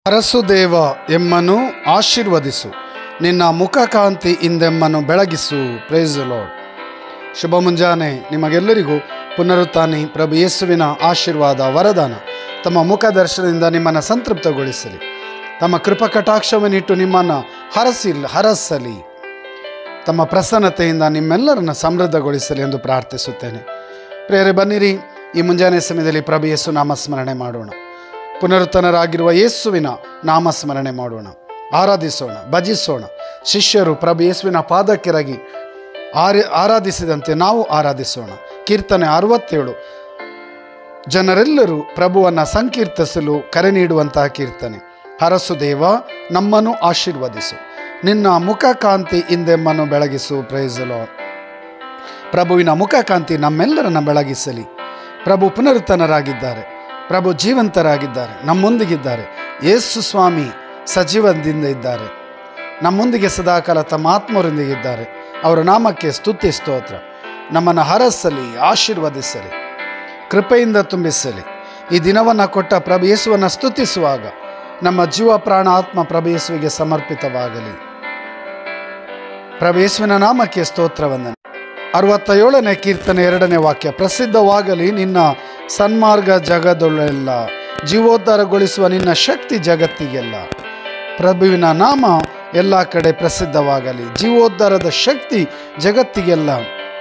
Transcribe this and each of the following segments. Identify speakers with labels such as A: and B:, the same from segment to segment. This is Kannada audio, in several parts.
A: ಅರಸು ದೇವ ಎಮ್ಮನು ಆಶೀರ್ವದಿಸು ನಿನ್ನ ಮುಖಕಾಂತಿ ಇಂದೆಮ್ಮನು ಬೆಳಗಿಸು ಪ್ರೈಸ್ ಲಾರ್ಡ್ ಶುಭ ಮುಂಜಾನೆ ನಿಮಗೆಲ್ಲರಿಗೂ ಪುನರುತ್ಥಾನಿ ಪ್ರಭು ಯೇಸುವಿನ ಆಶೀರ್ವಾದ ವರದಾನ ತಮ್ಮ ಮುಖ ದರ್ಶನದಿಂದ ನಿಮ್ಮನ್ನು ಸಂತೃಪ್ತಗೊಳಿಸಲಿ ತಮ್ಮ ಕೃಪಾ ಕಟಾಕ್ಷವನ್ನಿಟ್ಟು ನಿಮ್ಮನ್ನು ಹರಸಿ ಹರಸಲಿ ತಮ್ಮ ಪ್ರಸನ್ನತೆಯಿಂದ ನಿಮ್ಮೆಲ್ಲರನ್ನು ಸಮೃದ್ಧಗೊಳಿಸಲಿ ಎಂದು ಪ್ರಾರ್ಥಿಸುತ್ತೇನೆ ಪ್ರೇರೆ ಬನ್ನಿರಿ ಈ ಮುಂಜಾನೆ ಸಮಯದಲ್ಲಿ ಪ್ರಭು ಯೇಸು ನಾಮಸ್ಮರಣೆ ಮಾಡೋಣ ಪುನರುತ್ತನರಾಗಿರುವ ಯೇಸುವಿನ ನಾಮಸ್ಮರಣೆ ಮಾಡೋಣ ಆರಾಧಿಸೋಣ ಭಜಿಸೋಣ ಶಿಷ್ಯರು ಪ್ರಭು ಯೇಸುವಿನ ಪಾದಕ್ಕೆರಗಿ ಆರಿ ಆರಾಧಿಸಿದಂತೆ ನಾವು ಆರಾಧಿಸೋಣ ಕೀರ್ತನೆ ಅರವತ್ತೇಳು ಜನರೆಲ್ಲರೂ ಪ್ರಭುವನ್ನು ಸಂಕೀರ್ತಿಸಲು ಕರೆ ನೀಡುವಂತಹ ಕೀರ್ತನೆ ಹರಸು ದೇವ ನಮ್ಮನ್ನು ಆಶೀರ್ವದಿಸು ನಿನ್ನ ಮುಖಕಾಂತಿ ಹಿಂದೆಮ್ಮನ್ನು ಬೆಳಗಿಸು ಪ್ರೈಸಲೋ ಪ್ರಭುವಿನ ಮುಖಕಾಂತಿ ನಮ್ಮೆಲ್ಲರನ್ನ ಬೆಳಗಿಸಲಿ ಪ್ರಭು ಪುನರುತ್ತನರಾಗಿದ್ದಾರೆ ಪ್ರಭು ಜೀವಂತರಾಗಿದ್ದಾರೆ ನಮ್ಮೊಂದಿಗಿದ್ದಾರೆ ಯೇಸು ಸ್ವಾಮಿ ಸಜೀವದಿಂದ ಇದ್ದಾರೆ ನಮ್ಮೊಂದಿಗೆ ಸದಾಕಾಲ ತಮ್ಮ ಆತ್ಮರೊಂದಿಗೆ ಇದ್ದಾರೆ ಅವರ ನಾಮಕ್ಕೆ ಸ್ತುತಿ ಸ್ತೋತ್ರ ನಮ್ಮನ್ನು ಹರಸಲಿ ಆಶೀರ್ವದಿಸಲಿ ಕೃಪೆಯಿಂದ ತುಂಬಿಸಲಿ ಈ ದಿನವನ್ನು ಕೊಟ್ಟ ಪ್ರಭು ಯೇಸುವನ್ನು ಸ್ತುತಿಸುವಾಗ ನಮ್ಮ ಜೀವ ಪ್ರಾಣ ಆತ್ಮ ಪ್ರಭು ಯೇಸುವಿಗೆ ಸಮರ್ಪಿತವಾಗಲಿ ಪ್ರಭು ಯೇಸುವಿನ ನಾಮಕ್ಕೆ ಸ್ತೋತ್ರವಂದನೆ ಅರವತ್ತ ಏಳನೇ ಕೀರ್ತನೆ ಎರಡನೇ ವಾಕ್ಯ ಪ್ರಸಿದ್ಧವಾಗಲಿ ನಿನ್ನ ಸನ್ಮಾರ್ಗ ಜಗದೊಳೆಲ್ಲ ಜೀವೋದ್ಧಾರಗೊಳಿಸುವ ನಿನ್ನ ಶಕ್ತಿ ಜಗತ್ತಿಗೆಲ್ಲ ಪ್ರಭುವಿನ ನಾಮ ಎಲ್ಲ ಕಡೆ ಪ್ರಸಿದ್ಧವಾಗಲಿ ಜೀವೋದ್ಧಾರದ ಶಕ್ತಿ ಜಗತ್ತಿಗೆಲ್ಲ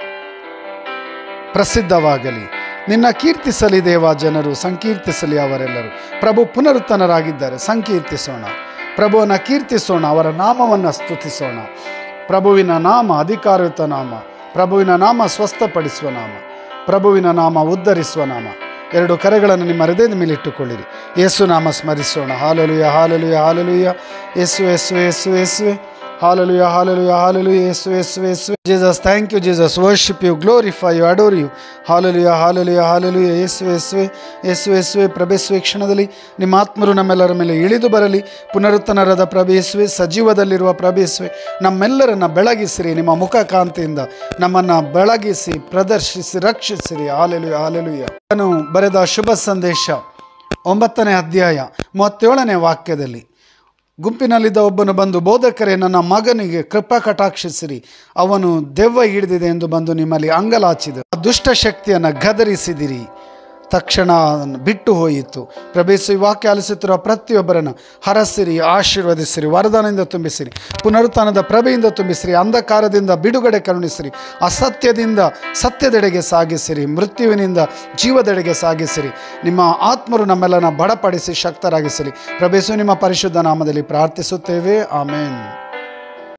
A: ಪ್ರಸಿದ್ಧವಾಗಲಿ ನಿನ್ನ ಕೀರ್ತಿಸಲಿ ದೇವ ಜನರು ಸಂಕೀರ್ತಿಸಲಿ ಅವರೆಲ್ಲರೂ ಪ್ರಭು ಪುನರುತ್ತನರಾಗಿದ್ದಾರೆ ಸಂಕೀರ್ತಿಸೋಣ ಪ್ರಭುವನ್ನ ಕೀರ್ತಿಸೋಣ ಅವರ ನಾಮವನ್ನು ಸ್ತುತಿಸೋಣ ಪ್ರಭುವಿನ ನಾಮ ಅಧಿಕಾರಯುತ ನಾಮ ಪ್ರಭುವಿನ ನಾಮ ಸ್ವಸ್ಥಪಡಿಸುವ ನಾಮ ಪ್ರಭುವಿನ ನಾಮ ಉದ್ಧರಿಸುವ ನಾಮ ಎರಡು ಕರೆಗಳನ್ನು ನಿಮ್ಮ ಹೃದಯದ ಮೇಲೆ ಇಟ್ಟುಕೊಳ್ಳಿರಿ ಯೇಸು ನಾಮ ಸ್ಮರಿಸೋಣ ಹಾಲಲುಯ ಹಾಲಲುಯ ಹಾಲಲುಯ ಯೇಸು ಯೇಸು ಯೇಸು ಯೇಸುವೆ hallelujah hallelujah hallelujah Yesu Yesu Yesu Jesus thank you Jesus worship you glorify you adore you hallelujah hallelujah hallelujah Yesu ಯೇಸುವೆ ಯೇಸು ಯೇಸುವೆ ಪ್ರಭೇಸುವೆ ಕ್ಷಣದಲ್ಲಿ ನಿಮ್ಮ ಆತ್ಮರು ನಮ್ಮೆಲ್ಲರ ಮೇಲೆ ಇಳಿದು ಬರಲಿ ಪುನರುತ್ತನರದ ಪ್ರಭೇಸುವೆ ಸಜೀವದಲ್ಲಿರುವ ಪ್ರಭೇಸುವೆ ನಮ್ಮೆಲ್ಲರನ್ನ ಬೆಳಗಿಸಿರಿ ನಿಮ್ಮ ಮುಖ ಕಾಂತಿಯಿಂದ ನಮ್ಮನ್ನು ಬೆಳಗಿಸಿ ಪ್ರದರ್ಶಿಸಿ ರಕ್ಷಿಸಿರಿ ಹಾಲೆಲುಯ ಹಾಲೆಲುಯ ನಾನು ಬರೆದ ಶುಭ ಸಂದೇಶ ಒಂಬತ್ತನೇ ಅಧ್ಯಾಯ ಮೂವತ್ತೇಳನೇ ವಾಕ್ಯದಲ್ಲಿ ಗುಂಪಿನಲ್ಲಿದ್ದ ಒಬ್ಬನು ಬಂದು ಬೋಧಕರೇ ನನ್ನ ಮಗನಿಗೆ ಕೃಪಾ ಕಟಾಕ್ಷಿಸಿರಿ ಅವನು ದೆವ್ವ ಹಿಡಿದಿದೆ ಎಂದು ಬಂದು ನಿಮ್ಮಲ್ಲಿ ಅಂಗಲಾಚಿದ ದುಷ್ಟ ಶಕ್ತಿಯನ್ನು ಗದರಿಸಿದಿರಿ ತಕ್ಷಣ ಬಿಟ್ಟು ಹೋಯಿತು ಪ್ರಭೇಸು ಈ ವಾಕ್ಯ ಆಲಿಸುತ್ತಿರುವ ಪ್ರತಿಯೊಬ್ಬರನ್ನು ಹರಸಿರಿ ಆಶೀರ್ವದಿಸಿರಿ ವರದಾನದಿಂದ ತುಂಬಿಸಿರಿ ಪುನರುತ್ಥಾನದ ಪ್ರಭೆಯಿಂದ ತುಂಬಿಸಿರಿ ಅಂಧಕಾರದಿಂದ ಬಿಡುಗಡೆ ಕರುಣಿಸಿರಿ ಅಸತ್ಯದಿಂದ ಸತ್ಯದೆಡೆಗೆ ಸಾಗಿಸಿರಿ ಮೃತ್ಯುವಿನಿಂದ ಜೀವದೆಡೆಗೆ ಸಾಗಿಸಿರಿ ನಿಮ್ಮ ಆತ್ಮರು ನಮ್ಮೆಲ್ಲನ ಬಡಪಡಿಸಿ ಶಕ್ತರಾಗಿಸಿರಿ ಪ್ರಭೇಸು ನಿಮ್ಮ ಪರಿಶುದ್ಧ ನಾಮದಲ್ಲಿ ಪ್ರಾರ್ಥಿಸುತ್ತೇವೆ ಆಮೇನ್